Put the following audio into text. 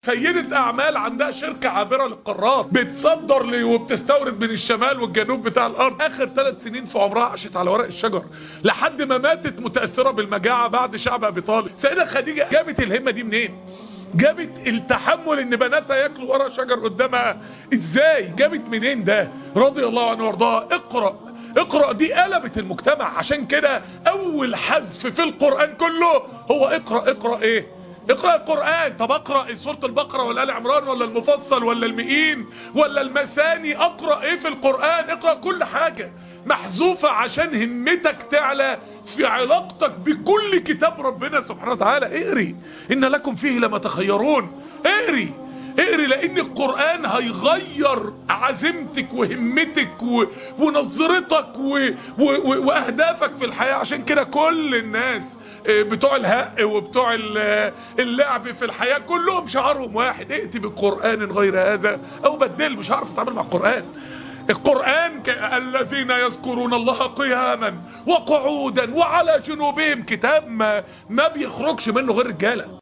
سيدة اعمال عندها شركة عابرة للقارات بتصدر لي وبتستورد من الشمال والجنوب بتاع الارض اخر ثلاث سنين في عمرها عاشت على ورق الشجر لحد ما ماتت متأثرة بالمجاعة بعد شعب ابي طالب سيدة خديجة جابت الهمة دي منين جابت التحمل ان بناتها ياكلوا ورق شجر قدامها ازاي جابت منين ده رضي الله عنه وارضاها اقرأ اقرأ دي قلبت المجتمع عشان كده اول حذف في القرآن كله هو اقرأ اقرأ ايه اقرأ القرآن طب اقرأ سورة البقرة ولا آل عمران ولا المفصل ولا المئين ولا المثاني اقرأ ايه في القرآن اقرأ كل حاجة محذوفة عشان همتك تعلى في علاقتك بكل كتاب ربنا سبحانه وتعالى اقري ان لكم فيه لما تخيرون اقري اقري لان القرآن هيغير عزيمتك وهمتك و... ونظرتك و... و... و... واهدافك في الحياة عشان كده كل الناس بتوع الهق وبتوع اللعب في الحياة كلهم شعارهم واحد ائتي بالقرآن غير هذا او بدل مش هعرف اتعامل مع القرآن القرآن الذين يذكرون الله قياما وقعودا وعلى جنوبهم كتاب ما, ما بيخرجش منه غير رجاله